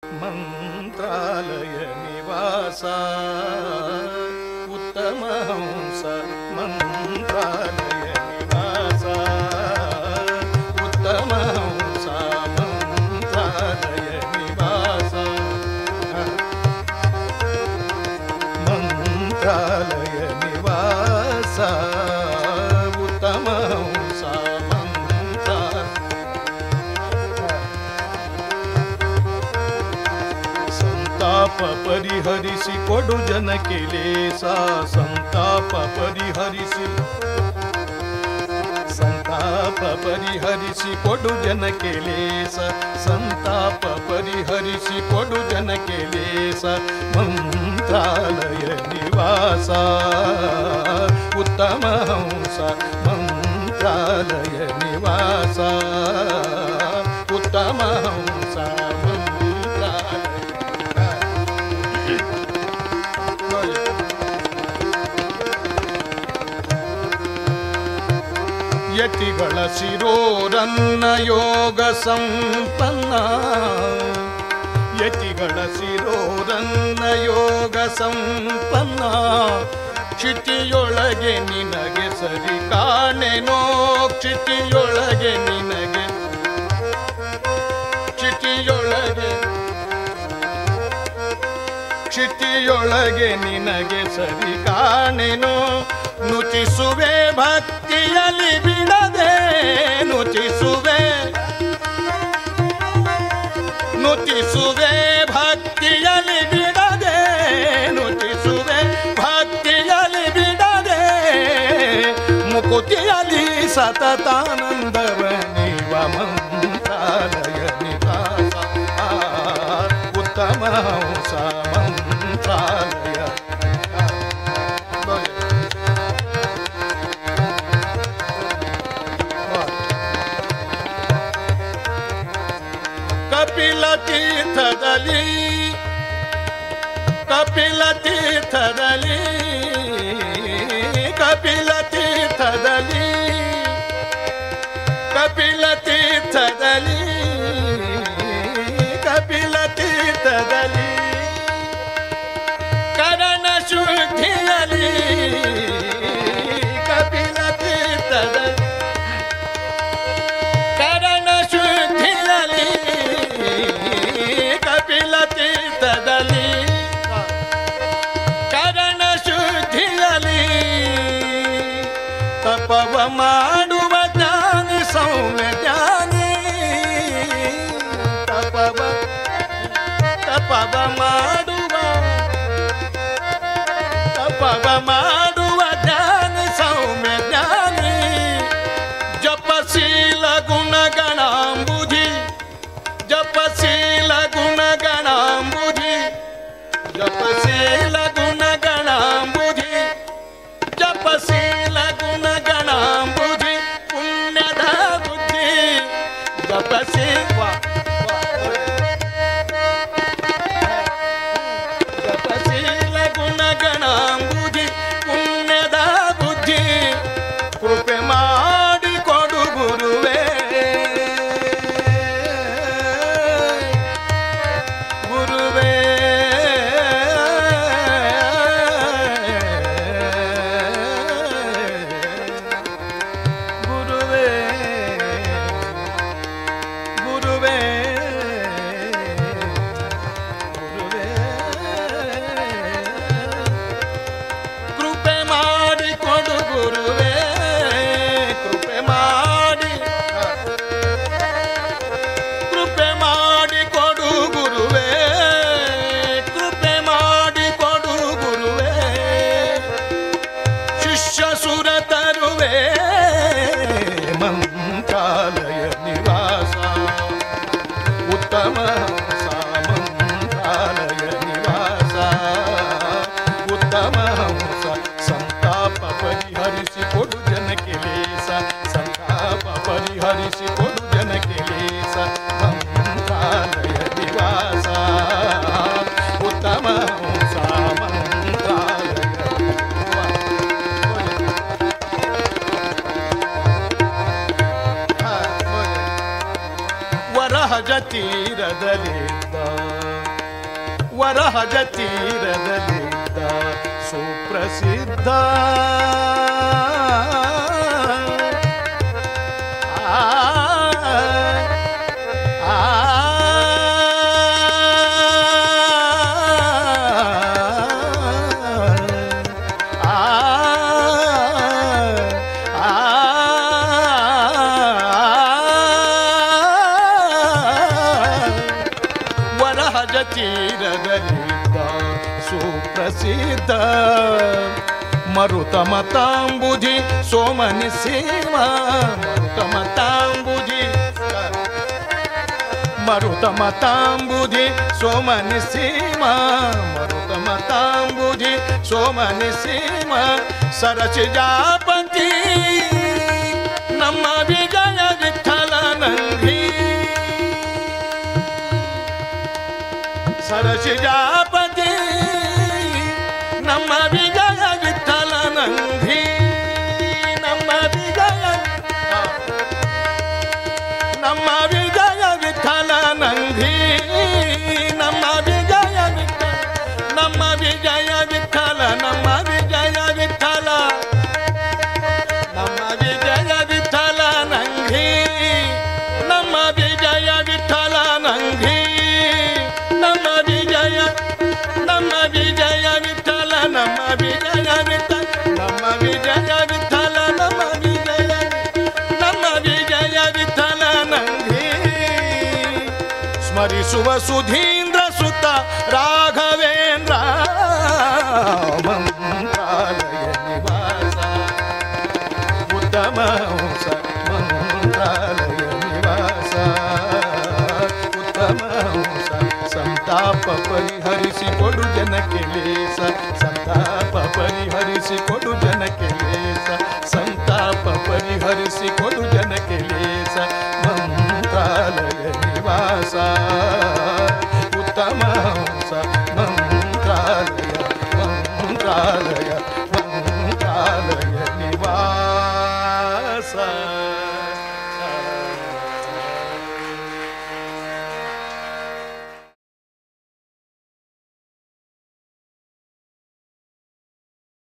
ಮಂತ್ರಾಲಯ ನಿವಾಸ ಉತ್ತಮ ಹಂಸ ಮಂತ್ರಾಲಯ ನಿವಾಸ ಉತ್ತಮ ಹಂಸ ಮಂತ್ರಾಲಯ ನಿವಾಸ ಮಂತ್ರಾಲಯ ನಿವಾಸ ಉತ್ತಮ ಹಂಸ ಮಂತ್ರ ಸಂತಾಪ ಪರಿಹರಿಸಿ ಕೊಡು ಜನಕ್ಕೆ ಲೇಸ ಸಂತಾಪ ಪರಿಹರಿಸಿ ಸಂತಾಪ ಪರಿಹರಿಸಿ ಕೊಡು ಜನಕ್ಕೆ ಲೇಸ ಸಂತಾಪ ಪರಿಹರಿಸಿ ಕೊಡು ಜನಕ್ಕೆ ಲೇಸ ಮಂತ್ರಾಲಯ ನಿವಾಸ ಉತ್ತಮ ಹಂಸ ಮಂತ್ರಾಲಯ ನಿವಾಸ ಉತ್ತಮ ಹಂಸ ಮಂತ್ರಾಲಯ ಯತಿಗಳ ಶಿರೋರನ್ನ ಯೋಗ ಸಂಪನ್ನ ಯತಿಗಳ ಶಿರೋರನ್ನ ಯೋಗ ಸಂಪನ್ನ ಕ್ಷಿತಿಯೊಳಗೆ ನಿನಗೆ ಸರಿ ಕಾಣೆನೋ ಕ್ಷಿತಿಯೊಳಗೆ ನಿನಗೆ ಕ್ಷಿತಿಯೊಳಗೆ ಕ್ಷಿತಿಯೊಳಗೆ ನಿನಗೆ ಸರಿ ಕಾಣೆನು ನುಚಿಸುವೆ ಭಕ್ತಿಯಲ್ಲಿ ಬಿಡದೆ ನುಚಿಸುವೆ ನುಚಿಸುವೆ ಭಕ್ತಿಯಲ್ಲಿ ಬಿಡದೆ ನುಚಿಸುವೆ ಭಕ್ತಿಯಲ್ಲಿ ಬಿಡದೆ ಮುಕುತಿಯಲ್ಲಿ ಸತತಾನಂದವ ನೀವ ಮಂತ್ರಾಲಯ ನಿವಾಸ ಆ, ಉತ್ತಮ ಹಂಸ ಮಂತ್ರಾಲಯ ಕಪಿಲ ತೀರ್ಥದಲ್ಲಿ ಕಪಿಲ ತೀರ್ಥದಲ್ಲಿ ಕಪಿಲ ತೀರ್ಥದಲ್ಲಿ ಕಪಿಲ ತೀರ್ಥದಲ್ಲಿ ಕಪಿಲ ತೀರ್ಥದಲ್ಲಿ ಕರಣ ಶುದ್ಧಿಯಲ್ಲಿ ಕಪಿಲ ತೀರ್ಥದಲ್ಲಿ ಕರಣ ಶುದ್ಧಿಯಲ್ಲಿ ಕಪಿಲ ತೀರ್ಥದಲ್ಲಿ ಕರಣ ಶುದ್ಧಿಯಲ್ಲಿ ತಪವ ಮಾಡುವ ಜ್ಞಾನಿ ಸೌಮ್ಯ ಜ್ಞಾನಿ ತಪವ ತಪವ ಮಾಡುವ ತಪವ ಮಾಡುವ ಜ್ಞಾನಿ ಸೌಮ್ಯ ಜ್ಞಾನಿ ಜಪಶೀಲ ಗುಣಗಣಾಂಬುಧಿ ಜಪಶೀಲ ಗುಣಗಣಾಂಬುಧಿ ಜಪಶೀಲ ಗುಣಗಣಾಂಬುಧಿ ಜಪಶೀಲ ಗುಣಗಣಾಂಬುಧಿ ಪುಣ್ಯದ ಬುದ್ಧಿ ಜಪಶೀಲ ಜಪಶೀಲ ಗುಣಗಣಾಂಬುಧಿ ಪುಣ್ಯದ ಬುದ್ಧಿ ಕೃಪೆ ಮಾಡಿ ಕೊಡು ಗುರುವೇ ಗುರುವೇ ಗುರುವೇ ಗುರುವೇ ಗುರುವೇ ಕೃಪೆ ಮಾಡಿ ಕೊಡು ಗುರುವೇ ಕೃಪೆ ಮಾಡಿ ಕೃಪೆ ಮಾಡಿ ಕೊಡು ಗುರುವೇ ಕೃಪೆ ಮಾಡಿ ಕೊಡು ಗುರುವೇ ಶಿಷ್ಯ ಸುರ ತರುವೆ ಮಂತ್ರಾಲಯ ನಿವಾಸ ಉತ್ತಮ ಮಂತ್ರಾಲಯ ನಿವಾಸ ಉತ್ತಮ ಹಂಸ ಸಂತಾಪ ಪರಿಹರಿಸಿ ಕೊಡು ಜನಕ್ಕೆ ಲೇಸ ಸಂತಾಪ ಪರಿಹರಿಸಿ ಕೊಡು ಜನಕ್ಕೆ ಲೇಸ ಮಂತ್ರಾಲಯ ನಿವಾಸ ಉತ್ತಮ ಹಂಸ ಮಂತ್ರಾಲಯ ವರಹಜ ತೀರದಲ್ಲಿದ್ದ ವರಹಜ ತೀರದಲ್ಲಿದ್ದ ಸುಪ್ರಸಿದ್ಧ ಆ, ಆ, ವರಹಜ ತೀರದಲ್ಲಿದ್ದ ಸುಪ್ರಸಿದ್ಧ ಮರುತ ಮತಾಂಬುಧಿ ಸೋಮನಿ ಸೀಮ ಮರುತ ಮತಾಂಬುಧಿ ಮರುತ ಮತಾಂಬುಧಿ ಸೋಮನಿ ಸೀಮ ಮರುತ ಮತಾಂಬುಧಿ ಸೋಮನಿ ಸೀಮ ಸರಸಿಜಾಪತಿ ನಮ್ಮ ವಿಜಯ ವಿಠಲ ನಂದಿ ಸರಸಿಜಾಪತಿ ನಮ್ಮ ವಿಜಯ ವಿಠಲ ನಂದಿ ನಮ್ಮ ವಿಜಯ ನಮ್ಮ ವಿಜಯ ವಿಠಲ ನಂದಿ ನಮ್ಮ ವಿಜಯ ವಿಠಲ ನಮ್ಮ ವಿಜಯ ವಿಠಲ ನಮ್ಮ ವಿಜಯ ವಿಠಲ ನಮ್ಮ ವಿಜಯ ವಿಠಲ ನಂದಿ ನಮ್ಮ ವಿಜಯ ವಿಠಲ ನಂದಿ ನಮ್ಮ ವಿಜಯ ನಮ್ಮ ವಿಜಯ ವಿಠಲ ನಮ್ಮ ವಿಜಯ ವಿಠಲ ನಮ್ಮ ವಿಜಯ ವಿಠಲ ನಮ್ಮ ವಿಜಯ ನಮ್ಮ ವಿಜಯ ವಿಠಲ ನಂದಿ ಸ್ಮರಿಸುವ ಸುಧೀಂದ್ರ ಸುತ ರಾಘವೇಂದ್ರ ಮಂತ್ರಾಲಯ ನಿವಾಸ ಉತ್ತಮ ಹಂಸ ಮಂತ್ರಾಲಯ ನಿವಾಸ ಉತ್ತಮ ಹಂಸ ಸಂತಾಪ ಪರಿಹರಿಸಿ ಕೊಡು ಜನಕ್ಕೆ ಲೇಸ ಸಂತಾಪ ಪರಿಹರಿಸಿ ಕೊಡು ಜನಕ್ಕೆ ಲೇಸ ಸಂತಾಪ ಪರಿಹರಿಸಿ ಕೊಡು ಜನಕ್ಕೆ ಲೇಸ ಮಂತ್ರಾಲಯ ನಿವಾಸ ಉತ್ತಮ